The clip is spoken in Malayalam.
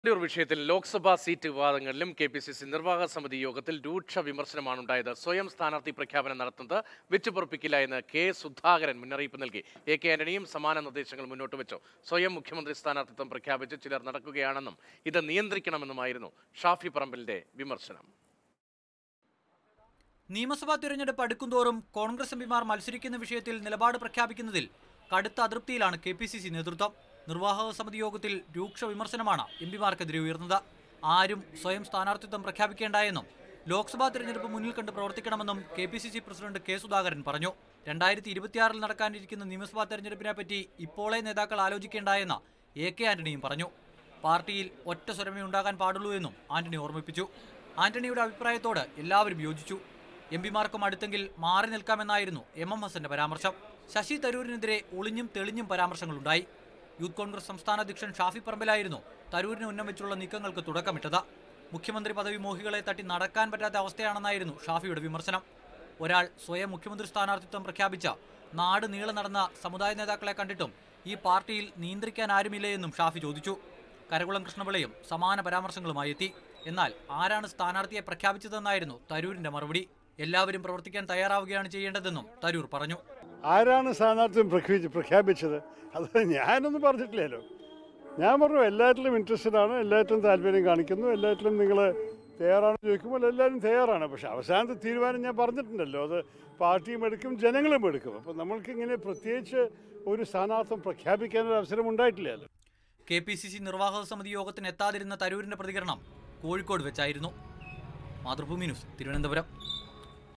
കണ്ണൂർ വിഷയത്തിൽ ലോക്സഭാ സീറ്റ് വിവാദങ്ങളിലും കെ പി സി സി നിർവാഹക സമിതി യോഗത്തിൽ രൂക്ഷ വിമർശനമാണ് ഉണ്ടായത് സ്വയം സ്ഥാനാർത്ഥി പ്രഖ്യാപനം നടത്തുന്നത് വെച്ചുപൊറപ്പിക്കില്ല എന്ന് കെ സുധാകരൻ മുന്നറിയിപ്പ് നൽകി എ കെ ആന്റണിയും സമാന നിർദ്ദേശങ്ങൾ മുന്നോട്ട് വെച്ചു സ്വയം മുഖ്യമന്ത്രി സ്ഥാനാർത്ഥിത്വം പ്രഖ്യാപിച്ച് ചിലർ നടക്കുകയാണെന്നും ഇത് നിയന്ത്രിക്കണമെന്നുമായിരുന്നു ഷാഫി പറമ്പലിന്റെ വിമർശനം നിയമസഭാ തിരഞ്ഞെടുപ്പ് അടുക്കുന്തോറും കോൺഗ്രസ് എംപിമാർ മത്സരിക്കുന്ന വിഷയത്തിൽ നിലപാട് പ്രഖ്യാപിക്കുന്നതിൽ കടുത്ത അതൃപ്തിയിലാണ് കെ പി സി സി നേതൃത്വം നിർവാഹക സമിതി യോഗത്തിൽ രൂക്ഷ വിമർശനമാണ് എംപിമാർക്കെതിരെ ഉയർന്നത് ആരും സ്വയം സ്ഥാനാർത്ഥിത്വം പ്രഖ്യാപിക്കേണ്ട ലോക്സഭാ തിരഞ്ഞെടുപ്പ് മുന്നിൽ കണ്ട് പ്രവർത്തിക്കണമെന്നും K P C C president K Sudhakaran പറഞ്ഞു രണ്ടായിരത്തി ഇരുപത്തിയാറിൽ നടക്കാനിരിക്കുന്ന നിയമസഭാ തെരഞ്ഞെടുപ്പിനെ പറ്റി ഇപ്പോളെ നേതാക്കൾ ആലോചിക്കേണ്ട എന്ന് എ കെ ആന്റണിയും പറഞ്ഞു പാർട്ടിയിൽ ഒറ്റ സ്വരമേ ഉണ്ടാകാൻ പാടുള്ളൂ എന്നും ആന്റണി ഓർമ്മിപ്പിച്ചു ആന്റണിയുടെ അഭിപ്രായത്തോട് എല്ലാവരും യോജിച്ചു എം പിമാർക്കും അടുത്തെങ്കിൽ മാറി നിൽക്കാമെന്നായിരുന്നു എം എം ഹസന്റെ പരാമർശം ശശി തരൂരിനെതിരെ ഒളിഞ്ഞും തെളിഞ്ഞും പരാമർശങ്ങളുണ്ടായി യൂത്ത് കോൺഗ്രസ് സംസ്ഥാന അധ്യക്ഷൻ ഷാഫി പറമ്പിലായിരുന്നു തരൂരിനെ ഉന്നം വെച്ചുള്ള നീക്കങ്ങൾക്ക് തുടക്കമിട്ടത് മുഖ്യമന്ത്രി പദവി മോഹികളെ തട്ടി നടക്കാൻ പറ്റാത്ത അവസ്ഥയാണെന്നായിരുന്നു ഷാഫിയുടെ വിമർശനം ഒരാൾ സ്വയം മുഖ്യമന്ത്രി സ്ഥാനാർത്ഥിത്വം പ്രഖ്യാപിച്ച നാട് നീളെ നടന്ന സമുദായ നേതാക്കളെ കണ്ടിട്ടും ഈ പാർട്ടിയിൽ നിയന്ത്രിക്കാൻ ആരുമില്ലേ എന്നും ഷാഫി ചോദിച്ചു കരകുളം കൃഷ്ണപിള്ളയും സമാന പരാമർശങ്ങളുമായി എത്തി എന്നാൽ ആരാണ് സ്ഥാനാർത്ഥിയെ പ്രഖ്യാപിച്ചതെന്നായിരുന്നു തരൂരിന്റെ മറുപടി എല്ലാവരും പ്രവർത്തിക്കാൻ തയ്യാറാവുകയാണ് ചെയ്യേണ്ടതെന്നും തരൂർ പറഞ്ഞു ആരാണ് സ്ഥാനാർത്ഥിത്വം പ്രഖ്യാപിച്ച് പ്രഖ്യാപിച്ചത് അത് ഞാനൊന്നും പറഞ്ഞിട്ടില്ലല്ലോ ഞാൻ പറഞ്ഞു എല്ലാറ്റിലും ഇൻട്രസ്റ്റഡ് ആണ് എല്ലാറ്റിലും താല്പര്യം കാണിക്കുന്നു എല്ലാറ്റിലും നിങ്ങൾ തയ്യാറാണെന്ന് ചോദിക്കുമ്പോൾ എല്ലാവരും തയ്യാറാണ് പക്ഷെ അവസാനത്തെ തീരുമാനം ഞാൻ പറഞ്ഞിട്ടുണ്ടല്ലോ അത് പാർട്ടിയും എടുക്കും ജനങ്ങളും എടുക്കും അപ്പോൾ നമ്മൾക്ക് ഇങ്ങനെ പ്രത്യേകിച്ച് ഒരു സ്ഥാനാർത്ഥം പ്രഖ്യാപിക്കാനൊരു അവസരം ഉണ്ടായിട്ടില്ലല്ലോ കെ പി സി സി നിർവാഹക സമിതി യോഗത്തിന് എത്താതിരുന്ന തരൂരിന്റെ പ്രതികരണം കോഴിക്കോട് വെച്ചായിരുന്നു മാതൃഭൂമി ന്യൂസ് തിരുവനന്തപുരം